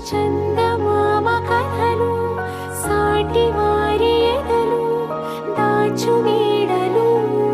చందమామ కథలు సాటి వారి ఎదలు దాచు నీడలు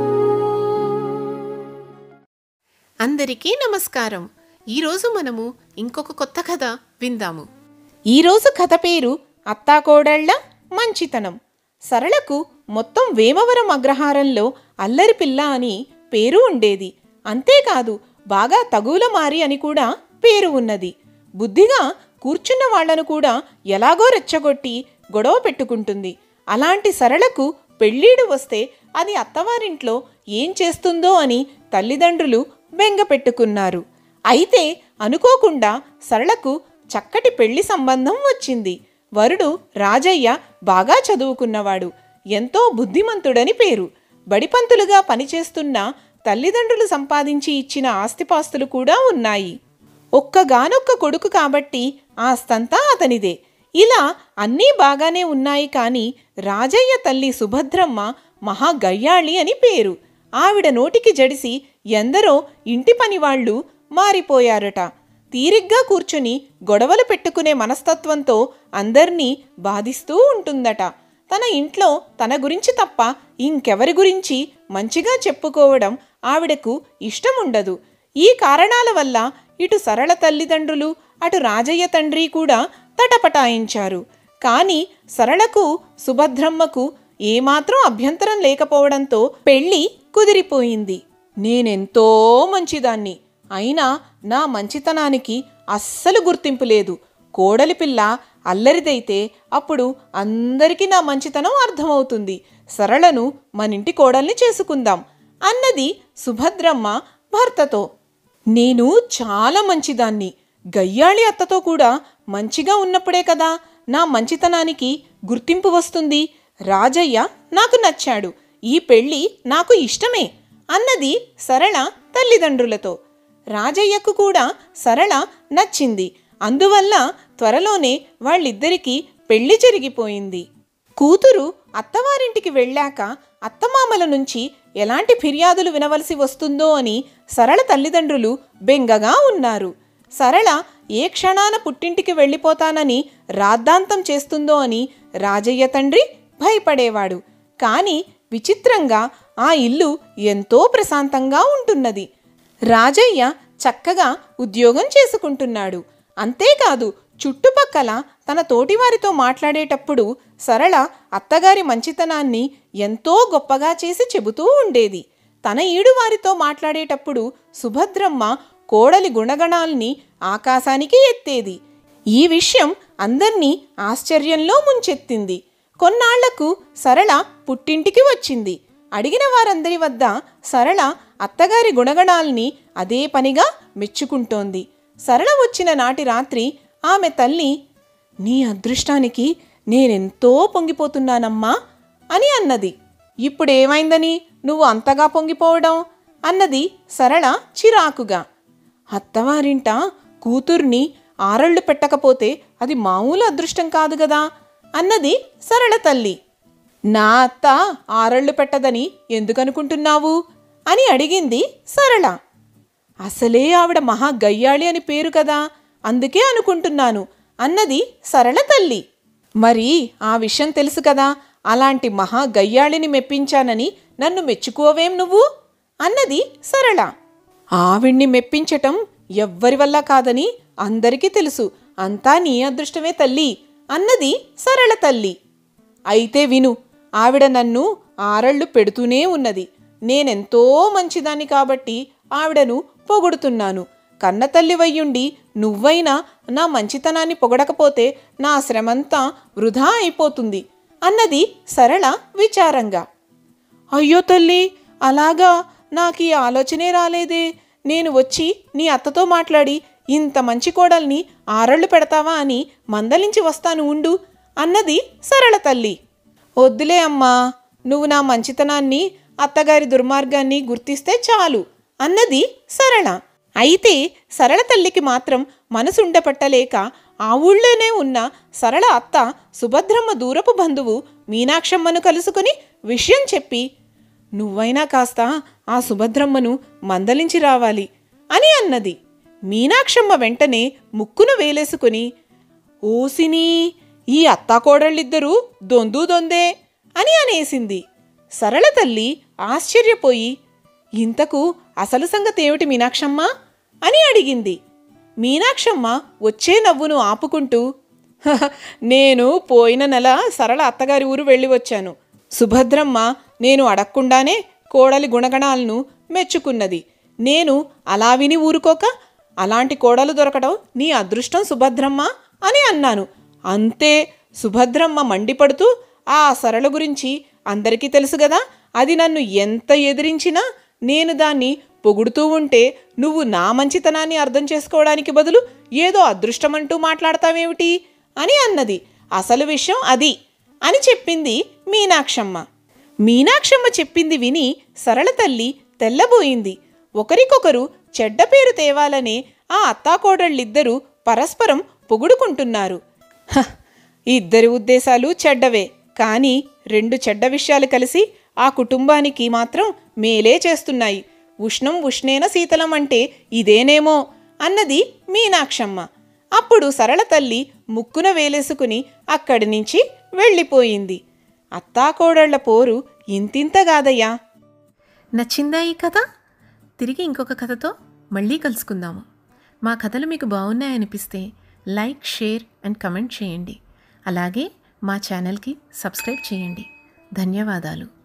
అందరికీ నమస్కారం ఈరోజు మనము ఇంకొక కొత్త కథ విందాము ఈరోజు కథ పేరు అత్తాకోడళ్ల మంచితనం సరళకు మొత్తం వేమవరం అగ్రహారంలో అల్లరి పిల్ల అని పేరు ఉండేది అంతేకాదు బాగా తగుల మారి అని కూడా పేరు ఉన్నది బుద్ధిగా కూర్చున్న వాళ్లను కూడా ఎలాగో రెచ్చగొట్టి గొడవ పెట్టుకుంటుంది అలాంటి సరళకు పెళ్ళీడు వస్తే అది అత్తవారింట్లో ఏం చేస్తుందో అని తల్లిదండ్రులు బెంగ పెట్టుకున్నారు అయితే అనుకోకుండా సరళకు చక్కటి పెళ్లి సంబంధం వచ్చింది వరుడు రాజయ్య బాగా చదువుకున్నవాడు ఎంతో బుద్ధిమంతుడని పేరు బడిపంతులుగా పనిచేస్తున్న తల్లిదండ్రులు సంపాదించి ఇచ్చిన ఆస్తిపాస్తులు కూడా ఉన్నాయి ఒక్కగానొక్క కొడుకు కాబట్టి ఆస్తంతా అతనిదే ఇలా అన్నీ బాగానే ఉన్నాయి కానీ రాజయ్య తల్లి సుభద్రమ్మ మహా గయ్యాళి అని పేరు ఆవిడ నోటికి జడిసి ఎందరో ఇంటి పనివాళ్లు మారిపోయారట తీరిగ్గా కూర్చుని గొడవలు పెట్టుకునే మనస్తత్వంతో అందర్నీ బాధిస్తూ ఉంటుందట తన ఇంట్లో తన గురించి తప్ప ఇంకెవరి గురించి మంచిగా చెప్పుకోవడం ఆవిడకు ఇష్టముండదు ఈ కారణాల వల్ల ఇటు సరళ తల్లిదండ్రులు అటు రాజయ్య తండ్రి కూడా తటపటాయించారు కానీ సరళకు సుభద్రమ్మకు ఏమాత్రం అభ్యంతరం లేకపోవడంతో పెళ్లి కుదిరిపోయింది నేనెంతో మంచిదాన్ని అయినా నా మంచితనానికి అస్సలు గుర్తింపు లేదు కోడలి పిల్ల అల్లరిదైతే అప్పుడు అందరికీ నా మంచితనం అర్థమవుతుంది సరళను మనింటి కోడల్ని చేసుకుందాం అన్నది సుభద్రమ్మ భర్తతో నేను చాలా మంచిదాన్ని గయ్యాళి అత్తతో కూడా మంచిగా ఉన్నప్పుడే కదా నా మంచితనానికి గుర్తింపు వస్తుంది రాజయ్య నాకు నచ్చాడు ఈ పెళ్ళి నాకు ఇష్టమే అన్నది సరళ తల్లిదండ్రులతో రాజయ్యకు కూడా సరళ నచ్చింది అందువల్ల త్వరలోనే వాళ్ళిద్దరికీ పెళ్లి జరిగిపోయింది కూతురు అత్తవారింటికి వెళ్ళాక అత్తమామల నుంచి ఎలాంటి ఫిర్యాదులు వినవలసి వస్తుందో అని సరళ తల్లిదండ్రులు బెంగగా ఉన్నారు సరళ ఏ క్షణాన పుట్టింటికి వెళ్ళిపోతానని రాద్ధాంతం చేస్తుందో అని రాజయ్య తండ్రి భయపడేవాడు కాని విచిత్రంగా ఆ ఇల్లు ఎంతో ప్రశాంతంగా ఉంటున్నది రాజయ్య చక్కగా ఉద్యోగం చేసుకుంటున్నాడు అంతేకాదు చుట్టుపక్కల తన తోటివారితో మాట్లాడేటప్పుడు సరళ అత్తగారి మంచితనాన్ని ఎంతో గొప్పగా చేసి చెబుతూ ఉండేది తన ఈడు వారితో మాట్లాడేటప్పుడు సుభద్రమ్మ కోడలి గుణగణాల్ని ఆకాశానికి ఎత్తేది ఈ విషయం అందర్నీ ఆశ్చర్యంలో ముంచెత్తింది కొన్నాళ్లకు సరళ పుట్టింటికి వచ్చింది అడిగిన వారందరి వద్ద సరళ అత్తగారి గుణగణాల్ని అదే పనిగా మెచ్చుకుంటోంది సరళ వచ్చిన నాటి రాత్రి ఆమె తల్లి నీ అదృష్టానికి నేనెంతో పొంగిపోతున్నానమ్మా అని అన్నది ఇప్పుడేమైందని నువ్వు అంతగా పొంగిపోవడం అన్నది సరళ చిరాకుగా అత్తవారింట కూతుర్ని ఆరళ్ళు పెట్టకపోతే అది మామూలు అదృష్టం కాదు గదా అన్నది సరళ తల్లి నా అత్త ఆరళ్ళు పెట్టదని ఎందుకనుకుంటున్నావు అని అడిగింది సరళ అసలే ఆవిడ మహా గయ్యాళి అని పేరు కదా అందుకే అనుకుంటున్నాను అన్నది సరళ తల్లి మరి ఆ విషయం తెలుసు కదా అలాంటి మహా గయ్యాళిని మెప్పించానని నన్ను మెచ్చుకోవేం నువ్వు అన్నది సరళ ఆవిడ్ని మెప్పించటం ఎవ్వరి వల్ల కాదని అందరికీ తెలుసు అంతా నీ అదృష్టమే తల్లి అన్నది సరళ తల్లి అయితే విను ఆవిడ నన్ను ఆరళ్ళు పెడుతూనే ఉన్నది నేనెంతో మంచిదాన్ని కాబట్టి ఆవిడను పొగుడుతున్నాను కన్నతల్లి వయ్యుండి నువ్వైనా నా మంచితనాన్ని పొగడకపోతే నా శ్రమంతా వృధా అయిపోతుంది అన్నది సరళ విచారంగా అయ్యో తల్లి అలాగా నాకు ఈ ఆలోచనే రాలేదే నేను వచ్చి నీ అత్తతో మాట్లాడి ఇంత మంచి కోడల్ని ఆరళ్ళు పెడతావా అని మందలించి వస్తాను ఉండు అన్నది సరళ తల్లి వద్దులే అమ్మా నువ్వు నా మంచితనాన్ని అత్తగారి దుర్మార్గాన్ని గుర్తిస్తే చాలు అన్నది సరళ అయితే సరళ తల్లికి మాత్రం మనసుండపట్టలేక ఆ ఊళ్ళోనే ఉన్న సరళ అత్త సుభద్రమ్మ దూరపు బంధువు మీనాక్షమ్మను కలుసుకుని విషయం చెప్పి నువ్వైనా కాస్త ఆ సుభద్రమ్మను మందలించి రావాలి అని అన్నది మీనాక్షమ్మ వెంటనే ముక్కును వేలేసుకుని ఓసిని ఈ అత్తాకోడళ్ళిద్దరూ దొందు దొందే అని అనేసింది సరళ తల్లి ఆశ్చర్యపోయి ఇంతకు అసలు సంగతి ఏమిటి మీనాక్షమ్మ అని అడిగింది మీనాక్షమ్మ వచ్చే నవ్వును ఆపుకుంటూ "హహ, నేను పోయిన నెల సరళ అత్తగారి ఊరు వెళ్ళి వచ్చాను సుభద్రమ్మ నేను అడగకుండానే కోడలి గుణగణాలను మెచ్చుకున్నది నేను అలా విని ఊరుకోక అలాంటి కోడలు దొరకడం నీ అదృష్టం సుభద్రమ్మ అని అన్నాను అంతే సుభద్రమ్మ మండిపడుతూ ఆ సరళ గురించి అందరికీ తెలుసు కదా అది నన్ను ఎంత ఎదిరించినా నేను దాన్ని పొగుడుతూ ఉంటే నువ్వు నా మంచితనాన్ని అర్థం చేసుకోవడానికి బదులు ఏదో అదృష్టమంటూ మాట్లాడతావేమిటి అని అన్నది అసలు విషయం అది అని చెప్పింది మీనాక్షమ్మ మీనాక్షమ్మ చెప్పింది విని సరళ తల్లి తెల్లబోయింది ఒకరికొకరు చెడ్డ పేరు తేవాలనే ఆ అత్తాకోడళ్ళిద్దరూ పరస్పరం పొగుడుకుంటున్నారు "హ, ఈ ఇద్దరి ఉద్దేశాలు చెడ్డవే కానీ రెండు చెడ్డ విషయాలు కలిసి ఆ కుటుంబానికి మాత్రం మేలే చేస్తున్నాయి ఉష్ణం ఉష్ణేన శీతలం అంటే ఇదేనేమో అన్నది మీనాక్షమ్మ అప్పుడు సరళ తల్లి ముక్కున వేలేసుకుని అక్కడి నుంచి వెళ్ళిపోయింది అత్తాకోడళ్ల పోరు ఇంతింతగాదయ్యా నచ్చిందా ఈ కథ తిరిగి ఇంకొక కథతో మళ్ళీ కలుసుకుందాము మా కథలు మీకు బాగున్నాయనిపిస్తే లైక్ షేర్ అండ్ కమెంట్ చేయండి అలాగే మా ఛానల్కి సబ్స్క్రైబ్ చేయండి ధన్యవాదాలు